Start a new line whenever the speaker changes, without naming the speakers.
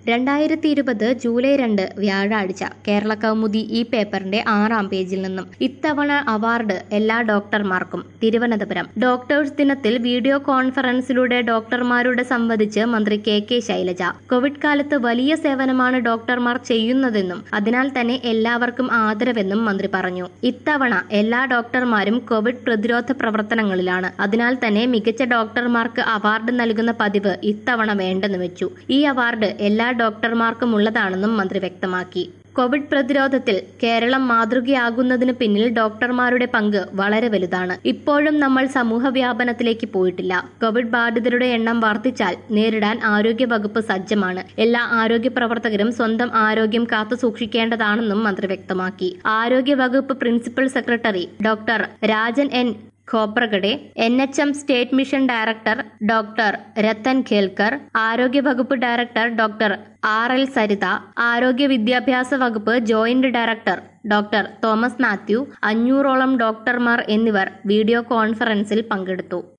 രണ്ടായിരത്തി ഇരുപത് ജൂലൈ രണ്ട് വ്യാഴാഴ്ച കേരള കൗമുദി ഈ പേപ്പറിന്റെ ആറാം പേജിൽ നിന്നും ഇത്തവണ അവാർഡ് എല്ലാ ഡോക്ടർമാർക്കും തിരുവനന്തപുരം ഡോക്ടേഴ്സ് ദിനത്തിൽ വീഡിയോ കോൺഫറൻസിലൂടെ ഡോക്ടർമാരോട് സംവദിച്ച് മന്ത്രി കെ കെ ശൈലജ കോവിഡ് കാലത്ത് വലിയ സേവനമാണ് ഡോക്ടർമാർ ചെയ്യുന്നതെന്നും അതിനാൽ തന്നെ എല്ലാവർക്കും ആദരവെന്നും മന്ത്രി പറഞ്ഞു ഇത്തവണ എല്ലാ ഡോക്ടർമാരും കോവിഡ് പ്രതിരോധ പ്രവർത്തനങ്ങളിലാണ് അതിനാൽ തന്നെ മികച്ച ഡോക്ടർമാർക്ക് അവാർഡ് നൽകുന്ന പതിവ് ഇത്തവണ വേണ്ടെന്ന് വെച്ചു ഈ അവാർഡ് എല്ലാ ഡോക്ടർമാർക്കും ഉള്ളതാണെന്നും മന്ത്രി വ്യക്തമാക്കി കോവിഡ് പ്രതിരോധത്തിൽ കേരളം മാതൃകയാകുന്നതിന് പിന്നിൽ ഡോക്ടർമാരുടെ പങ്ക് വളരെ വലുതാണ് ഇപ്പോഴും നമ്മൾ സമൂഹ വ്യാപനത്തിലേക്ക് പോയിട്ടില്ല കോവിഡ് ബാധിതരുടെ എണ്ണം വർദ്ധിച്ചാൽ നേരിടാൻ ആരോഗ്യ വകുപ്പ് സജ്ജമാണ് എല്ലാ ആരോഗ്യ പ്രവർത്തകരും സ്വന്തം ആരോഗ്യം കാത്തു സൂക്ഷിക്കേണ്ടതാണെന്നും മന്ത്രി വ്യക്തമാക്കി ആരോഗ്യ വകുപ്പ് principal secretary doctor Rajan N Khobragade N H M state mission director doctor Rathan Kelkar ആരോഗ്യ വകുപ്പ് director doctor R L Saritha ആരോഗ്യ വിദ്യാഭ്യാസ വകുപ്പ് joint director doctor Thomas Mathew അഞ്ഞൂറോളം ഡോക്ടർമാർ എന്നിവർ വീഡിയോ കോൺഫറൻസിൽ പങ്കെടുത്തു